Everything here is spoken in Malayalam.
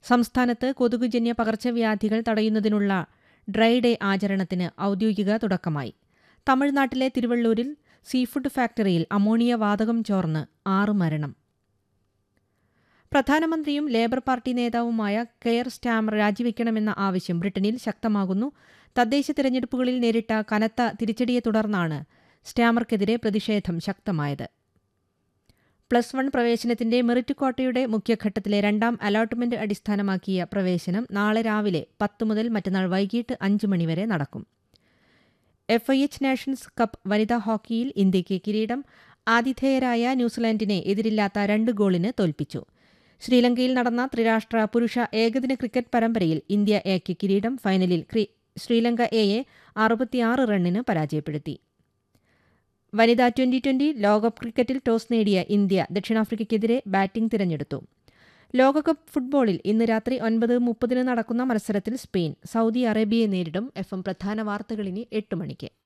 സംസ്ഥാനത്ത് കൊതുകുജന്യ പകർച്ചവ്യാധികൾ തടയുന്നതിനുള്ള ഡ്രൈ ഡേ ആചരണത്തിന് ഔദ്യോഗിക തുടക്കമായി തമിഴ്നാട്ടിലെ തിരുവള്ളൂരിൽ സീഫുഡ് ഫാക്ടറിയിൽ അമോണിയ വാതകം ചോർന്ന് ആറ് മരണം പ്രധാനമന്ത്രിയും ലേബർ പാർട്ടി നേതാവുമായ കെയർ സ്റ്റാമർ രാജിവെക്കണമെന്ന ആവശ്യം ബ്രിട്ടനിൽ ശക്തമാകുന്നു തദ്ദേശ തിരഞ്ഞെടുപ്പുകളിൽ നേരിട്ട കനത്ത തിരിച്ചടിയെ തുടർന്നാണ് സ്റ്റാമർക്കെതിരെ പ്രതിഷേധം ശക്തമായത് പ്ലസ് വൺ പ്രവേശനത്തിന്റെ മെറിറ്റ് കോട്ടയുടെ മുഖ്യഘട്ടത്തിലെ രണ്ടാം അലോട്ട്മെന്റ് അടിസ്ഥാനമാക്കിയ പ്രവേശനം നാളെ രാവിലെ പത്ത് മുതൽ മറ്റന്നാൾ വൈകിട്ട് അഞ്ച് മണിവരെ നടക്കും F I H nations cup വനിതാ ഹോക്കിയിൽ ഇന്ത്യയ്ക്ക് കിരീടം ആതിഥേയരായ ന്യൂസിലാൻഡിനെ എതിരില്ലാത്ത രണ്ട് ഗോളിന് തോൽപ്പിച്ചു ശ്രീലങ്കയിൽ നടന്ന ത്രിരാഷ്ട്ര പുരുഷ ഏകദിന ക്രിക്കറ്റ് പരമ്പരയിൽ ഇന്ത്യ എക്ക് കിരീടം ഫൈനലിൽ ശ്രീലങ്ക എയെ അറുപത്തിയാറ് റണ്ണിന് പരാജയപ്പെടുത്തി വനിതാ ട്വന്റി ട്വന്റി ലോകകപ്പ് ക്രിക്കറ്റിൽ ടോസ് നേടിയ ഇന്ത്യ ദക്ഷിണാഫ്രിക്കയ്ക്കെതിരെ ബാറ്റിംഗ് തിരഞ്ഞെടുത്തു ലോകകപ്പ് ഫുട്ബോളിൽ ഇന്ന് രാത്രി ഒൻപത് മുപ്പതിന് നടക്കുന്ന മത്സരത്തിൽ സ്പെയിൻ സൗദി അറേബ്യയെ നേരിടും എഫ് എം പ്രധാന വാർത്തകളിനി എട്ട് മണിക്ക്